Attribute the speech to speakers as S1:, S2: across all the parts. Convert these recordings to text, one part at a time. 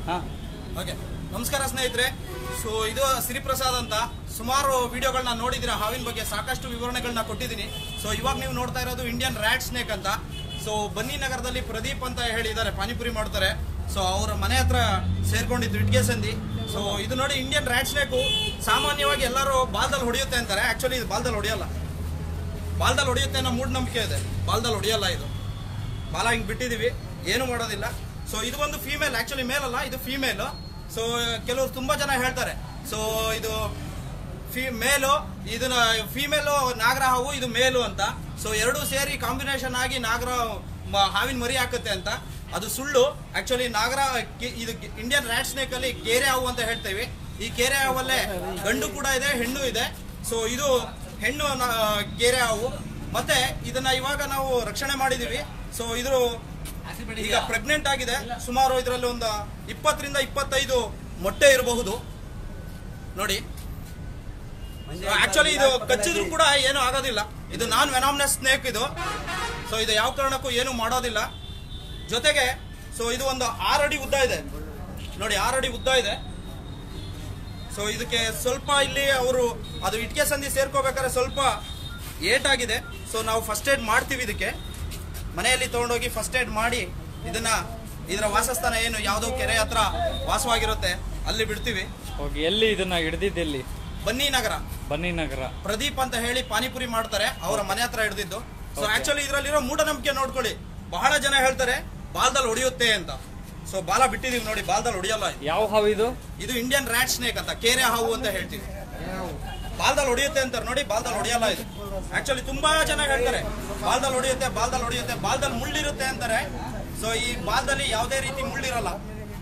S1: ಹಾಂ
S2: ಓಕೆ ನಮಸ್ಕಾರ ಸ್ನೇಹಿತರೆ ಸೊ ಇದು ಸಿರಿಪ್ರಸಾದ್ ಅಂತ ಸುಮಾರು ವಿಡಿಯೋಗಳನ್ನ ನೋಡಿದ್ದೀರಾ ಹಾವಿನ ಬಗ್ಗೆ ಸಾಕಷ್ಟು ವಿವರಣೆಗಳನ್ನ ಕೊಟ್ಟಿದ್ದೀನಿ ಸೊ ಇವಾಗ ನೀವು ನೋಡ್ತಾ ಇರೋದು ಇಂಡಿಯನ್ ರ್ಯಾಟ್ ಸ್ನೇಕ್ ಅಂತ ಸೊ ಬನ್ನಿ ನಗರದಲ್ಲಿ ಪ್ರದೀಪ್ ಅಂತ ಹೇಳಿದ್ದಾರೆ ಪಾನಿಪುರಿ ಮಾಡ್ತಾರೆ ಸೊ ಅವರ ಮನೆ ಹತ್ರ ಸೇರ್ಕೊಂಡಿದ್ದು ಇಟ್ಗೆ ಸಂದಿ ಸೊ ಇದು ನೋಡಿ ಇಂಡಿಯನ್ ರ್ಯಾಟ್ ಸ್ನೇಕು ಸಾಮಾನ್ಯವಾಗಿ ಎಲ್ಲರೂ ಬಾಲ್ದಲ್ಲಿ ಹೊಡೆಯುತ್ತೆ ಅಂತಾರೆ ಆಕ್ಚುಲಿ ಇದು ಬಾಲ್ದಲ್ಲಿ ಹೊಡೆಯಲ್ಲ ಬಾಲ್ದಲ್ಲಿ ಹೊಡೆಯುತ್ತೆ ಅನ್ನೋ ಮೂಢನಂಬಿಕೆ ಇದೆ ಬಾಲ್ದಲ್ಲಿ ಹೊಡೆಯಲ್ಲ ಇದು ಬಾಲ ಹಿಂಗ್ ಬಿಟ್ಟಿದೀವಿ ಏನು ಮಾಡೋದಿಲ್ಲ ಸೊ ಇದು ಒಂದು ಫೀಮೇಲ್ ಆಕ್ಚುಲಿ ಮೇಲ್ ಅಲ್ಲ ಇದು ಫೀಮೇಲ್ ಸೊ ಕೆಲವರು ತುಂಬಾ ಜನ ಹೇಳ್ತಾರೆ ಸೊ ಇದು ಫೀ ಮೇಲು ಇದನ್ನ ಫೀಮೇಲು ನಾಗರ ಹಾವು ಇದು ಮೇಲು ಅಂತ ಸೊ ಎರಡು ಸೇರಿ ಕಾಂಬಿನೇಷನ್ ಆಗಿ ನಾಗರ ಮ- ಹಾವಿನ ಮರಿ ಹಾಕುತ್ತೆ ಅಂತ ಅದು ಸುಳ್ಳು ಆಕ್ಚುಲಿ ನಾಗರ ಕಿ- ಇದು ಇಂಡಿಯನ್ ರ್ಯಾಟ್ ಸ್ನೇಕ್ ಅಲ್ಲಿ ಕೇರೆ ಹಾವು ಅಂತ ಹೇಳ್ತೇವೆ ಈ ಕೇರೆ ಹಾವಲ್ಲೇ ಗಂಡು ಕೂಡ ಇದೆ ಹೆಣ್ಣು ಇದೆ ಸೊ ಇದು ಹೆಣ್ಣು ನ- ಕೇರೆ ಹಾವು ಮತ್ತೆ ಇದನ್ನ ಇವಾಗ ನಾವು ರಕ್ಷಣೆ ಮಾಡಿದೀವಿ ಸೊ ಇದು ಈಗ ಪ್ರೆಗ್ನೆಂಟ್ ಆಗಿದೆ ಸುಮಾರು ಇದರಲ್ಲಿ ಒಂದು ಇಪ್ಪತ್ತರಿಂದ ಇಪ್ಪತ್ತೈದು ಮೊಟ್ಟೆ ಇರಬಹುದು ನೋಡಿ ಆಕ್ಚುಲಿ ಇದು ಕಚ್ಚಿದ್ರು ಕೂಡ ಏನು ಆಗೋದಿಲ್ಲ ಇದು ನಾನ್ ವೆನಾಮ್ನಸ್ ಸ್ನೇಕ್ ಇದು ಸೊ ಇದು ಯಾವ ಕಾರಣಕ್ಕೂ ಏನು ಮಾಡೋದಿಲ್ಲ ಜೊತೆಗೆ ಸೊ ಇದು ಒಂದು ಆರು ಅಡಿ ಉದ್ದ ಇದೆ ನೋಡಿ ಆರು ಅಡಿ ಉದ್ದ ಇದೆ ಸೊ ಇದಕ್ಕೆ ಸ್ವಲ್ಪ ಇಲ್ಲಿ ಅವರು ಅದು ಇಟ್ಕೆ ಸಂಧಿ ಸೇರ್ಕೋಬೇಕಾದ್ರೆ ಸ್ವಲ್ಪ ಏಟಾಗಿದೆ ಸೊ ನಾವು ಫಸ್ಟ್ ಏಡ್ ಮಾಡ್ತೀವಿ ಇದಕ್ಕೆ ಮನೆಯಲ್ಲಿ ತಗೊಂಡೋಗಿ ಫಸ್ಟ್ ಏಡ್ ಮಾಡಿ ಇದನ್ನ ಇದರ ವಾಸಸ್ಥಾನ ಏನು ಯಾವುದೋ ಕೆರೆ ಹತ್ರ ವಾಸವಾಗಿರುತ್ತೆ ಅಲ್ಲಿ ಬಿಡ್ತೀವಿ
S1: ಓಕೆ ಎಲ್ಲಿ ಇದನ್ನ ಹಿಡ್ದಿದ್ದೆಲ್ಲಿ
S2: ಬನ್ನಿ ನಗರ
S1: ಬನ್ನಿ ನಗರ
S2: ಪ್ರದೀಪ್ ಅಂತ ಹೇಳಿ ಪಾನಿಪುರಿ ಮಾಡ್ತಾರೆ ಅವರ ಮನೆ ಹತ್ರ ಹಿಡಿದಿದ್ದು ಸೊ ಆಕ್ಚುಲಿ ಇದರಲ್ಲಿರೋ ಮೂಢನಂಬಿಕೆ ನೋಡ್ಕೊಳ್ಳಿ ಬಹಳ ಜನ ಹೇಳ್ತಾರೆ ಬಾಲ್ದಲ್ಲಿ ಹೊಡೆಯುತ್ತೆ ಅಂತ ಸೊ ಬಾಲ ಬಿಟ್ಟಿದೀವಿ ನೋಡಿ ಬಾಲ್ದಲ್ಲಿ ಹೊಡೆಯಲ್ಲ ಇದು.
S1: ಯಾವ ಹಾವು ಇದು
S2: ಇದು ಇಂಡಿಯನ್ ರ್ಯಾಟ್ ಸ್ನೇಕ್ ಅಂತ ಕೇರೆ ಹಾವು ಅಂತ ಹೇಳ್ತೀವಿ ಬಾಲ್ದಲ್ಲಿ ಹೊಡೆಯುತ್ತೆ ಅಂತಾರೆ ನೋಡಿ ಬಾಲ್ದಲ್ಲಿ ಹೊಡೆಯಲ್ಲ ಇದು ಆಕ್ಚುಲಿ ತುಂಬಾ ಜನ ಹೇಳ್ತಾರೆ ಬಾಲ್ದಲ್ಲಿ ಹೊಡೆಯುತ್ತೆ ಬಾಲ್ದಲ್ಲಿ ಹೊಡೆಯುತ್ತೆ ಬಾಲ್ದಲ್ಲಿ ಮುಳ್ಳಿರುತ್ತೆ ಅಂತಾರೆ ಸೊ ಈ ಬಾಲ್ದಲ್ಲಿ ಯಾವುದೇ ರೀತಿ ಮುಳ್ಳಿರಲ್ಲ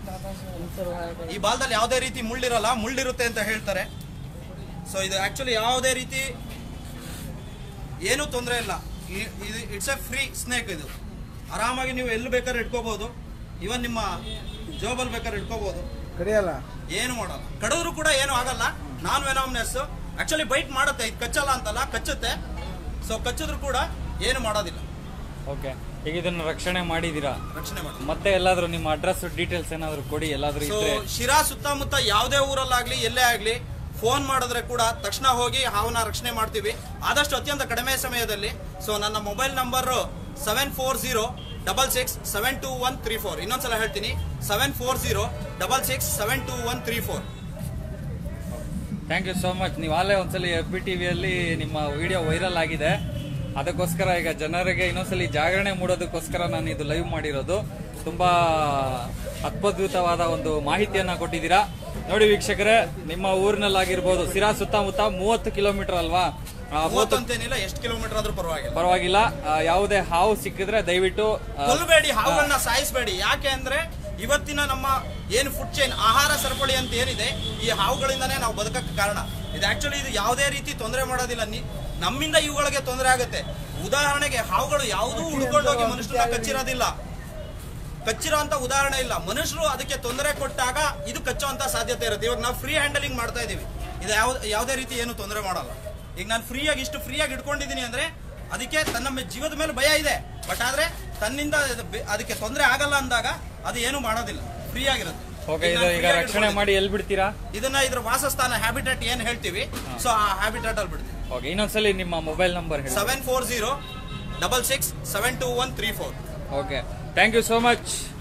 S2: ಈ ಬಾಲ್ದಲ್ಲಿ ಯಾವುದೇ ರೀತಿ ಮುಳ್ಳಿರಲ್ಲ ಮುಳ್ಳಿರುತ್ತೆ ಅಂತ ಹೇಳ್ತಾರೆ ಸೊ ಇದು ಆಕ್ಚುಲಿ ಯಾವುದೇ ರೀತಿ ಏನೂ ತೊಂದರೆ ಇಲ್ಲ ಈ- ಇದು ಇಟ್ಸ್ ಎ ಫ್ರೀ ಸ್ನೇಕ್ ಇದು ಆರಾಮಾಗಿ ನೀವು ಎಲ್ಲಿ ಬೇಕಾದ್ರೆ ಇಟ್ಕೋಬಹುದು ಇವನ್ ನಿಮ್ಮ ಜೋಬಲ್ ಬೇಕಾದ್ರೆ ಇಟ್ಕೋಬಹುದು
S3: ಕಡಿಯಲ್ಲ
S2: ಏನು ಮಾಡಲ್ಲ ಕಡಿದ್ರು ಕೂಡ ಏನು ಆಗಲ್ಲ ನಾನ್ ವೆನಾಮ್ನೆಸ್ ಆಕ್ಚುಲಿ ಬೈಟ್ ಮಾಡುತ್ತೆ ಇದು ಕಚ್ಚಲ್ಲ ಅಂತಲ್ಲ ಕಚ್ಚುತ್ತೆ ಸೊ ಕಚ್ಚಿದ್ರು ಕೂಡ ಏನು ಮಾಡೋದಿಲ್ಲ
S1: ಓಕೆ ಈಗ ಇದನ್ನ ರಕ್ಷಣೆ ಮಾಡಿದೀರಾ
S2: ರಕ್ಷಣೆ ಮಾಡಿ
S1: ಮತ್ತೆ ಎಲ್ಲಾದ್ರೂ ನಿಮ್ಮ ಅಡ್ರೆಸ್ ಡೀಟೇಲ್ಸ್ ಏನಾದ್ರು ಕೊಡಿ ಎಲ್ಲಾದ್ರೂ
S2: ಸೊ
S1: ಇದ್ರೆ
S2: ಶಿರಾ ಸುತ್ತಮುತ್ತ ಯಾವುದೇ ಊರಲ್ಲಾಗ್ಲಿ ಎಲ್ಲೇ ಆಗ್ಲಿ ಫೋನ್ ಮಾಡಿದ್ರೆ ಕೂಡ ತಕ್ಷಣ ಹೋಗಿ ಹಾವನ್ನ ರಕ್ಷಣೆ ಮಾಡ್ತೀವಿ ಆದಷ್ಟು ಅತ್ಯಂತ ಕಡಿಮೆ ಸಮಯದಲ್ಲಿ ಸೊ ನನ್ನ mobile number seven four zero double six seven two one three four ಇನ್ನೊಂದ್ಸಲ ಹೇಳ್ತೀನಿ seven four zero double six seven two one three four
S1: thank you so much ನೀವು ಅಲ್ಲೇ ಒಂದ್ಸಲಿ ಎಫ್ ಬಿ ಟಿವಿಯಲ್ಲಿ ನಿಮ್ಮ ವಿಡಿಯೋ ವೈರಲ್ ಆಗಿದೆ ಅದಕ್ಕೋಸ್ಕರ ಈಗ ಜನರಿಗೆ ಇನ್ನೊಂದ್ಸಲಿ ಜಾಗರಣೆ ಮೂಡೋದಕ್ಕೋಸ್ಕರ ನಾನು ಇದು ಲೈವ್ ಮಾಡಿರೋದು ತುಂಬಾ ಅದ್ಭುತವಾದ ಒಂದು ಮಾಹಿತಿಯನ್ನ ಕೊಟ್ಟಿದ್ದೀರಾ ನೋಡಿ ವೀಕ್ಷಕರೇ ನಿಮ್ಮ ಊರಿನಲ್ಲಾಗಿರ್ಬೋದು ಸಿರಾ ಸುತ್ತಮುತ್ತ ಮೂವತ್ತು ಕಿಲೋಮೀಟರ್ ಅಲ್ವಾ ಆ, ಮೂವತ್ತು
S2: ಅಂತೇನಿಲ್ಲ ಎಷ್ಟು ಕಿಲೋಮೀಟರ್ ಆದ್ರೂ ಪರವಾಗಿಲ್ಲ
S1: ಪರವಾಗಿಲ್ಲ ಆ, ಯಾವುದೇ ಹಾವು ಸಿಕ್ಕಿದ್ರೆ ದಯವಿಟ್ಟು ಆ,
S2: ಕೊಲ್ಲಬೇಡಿ ಹಾವುಗಳನ್ನ ಸಾಯಿಸಬೇಡಿ ಯಾಕೆ ಅಂದ್ರೆ ಇವತ್ತಿನ ನಮ್ಮ ಏನು ಫುಡ್ ಚೈನ್ ಆಹಾರ ಸರಪಳಿ ಅಂತ ಏನಿದೆ ಈ ಹಾವುಗಳಿಂದಾನೇ ನಾವು ಬದುಕಕ್ಕೆ ಕಾರಣ ಇದು ಆಕ್ಚುಲಿ ಇದು ಯಾವುದೇ ರೀತಿ ತೊಂದರೆ ಮಾಡೋದಿಲ್ಲ ನಿ- ನಮ್ಮಿಂದ ಇವುಗಳಿಗೆ ತೊಂದರೆ ಆಗುತ್ತೆ ಉದಾಹರಣೆಗೆ ಹಾವುಗಳು ಯಾವುದೂ ಹುಡ್ಕೊಂಡೋಗಿ ಮನುಷ್ಯರನ್ನ ಕಚ್ಚಿರೋದಿಲ್ಲ ಕಚ್ಚಿರೋ ಅಂತ ಉದಾಹರಣೆ ಇಲ್ಲ ಮನುಷ್ಯರು ಅದಕ್ಕೆ ತೊಂದರೆ ಕೊಟ್ಟಾಗ ಇದು ಕಚ್ಚುವಂತ ಸಾಧ್ಯತೆ ಇರುತ್ತೆ ಇವಾಗ ನಾವು ಫ್ರೀ ಹ್ಯಾಂಡಲಿಂಗ್ ಮಾಡ್ತಾ ಇದೀವಿ ಇದು ಯಾವ ಯಾವುದೇ ರೀತಿ ಏನು ತೊಂದರೆ ಮಾಡಲ್ಲ ಈಗ ನಾನು ಫ್ರೀಯಾಗಿ ಇಷ್ಟು ಫ್ರೀಯಾಗಿ ಇಟ್ಕೊಂಡಿದ್ದೀನಿ ಅಂದ್ರೆ ಅದಕ್ಕೆ ತನ್ನ ಮೇ- ಜೀವದ ಮೇಲೆ ಭಯ ಇದೆ ಬಟ್ ಆದ್ರೆ ತನ್ನಿಂದ ಅದು ಬೆ- ಅದಕ್ಕೆ ತೊಂದರೆ ಆಗಲ್ಲ ಅಂದಾಗ ಅದು ಏನು ಮಾಡೋದಿಲ್ಲ ಫ್ರೀ ಆಗಿರುತ್ತೆ
S1: ಓಕೆ
S2: ಈಗ
S1: ಇದು
S2: ನಾನು
S1: ಈಗ
S2: free ಆಗಿ
S1: ರಕ್ಷಣೆ
S2: ಇಟ್ಕೊಂಡಿದ್ದೀನಿ.
S1: ಮಾಡಿ ಎಲ್ಲಿ ಬಿಡ್ತೀರಾ
S2: ಇದನ್ನ ಇದ್ರ ವಾಸಸ್ಥಾನ ಹ್ಯಾಬಿಟೇಟ್ ಏನ್ ಹೇಳ್ತೀವಿ ಸೊ ಆ ಹ್ಯಾಬಿಟೇಟ್ ಅಲ್ಲಿ ಬಿಡ್ತೀವಿ
S1: ಓಕೆ ಇನ್ನೊಂದ್ಸಲಿ ನಿಮ್ಮ ಮೊಬೈಲ್ ನಂಬರ್ ಹೇಳಿ
S2: seven four zero double six seven two one three four
S1: okay thank you so much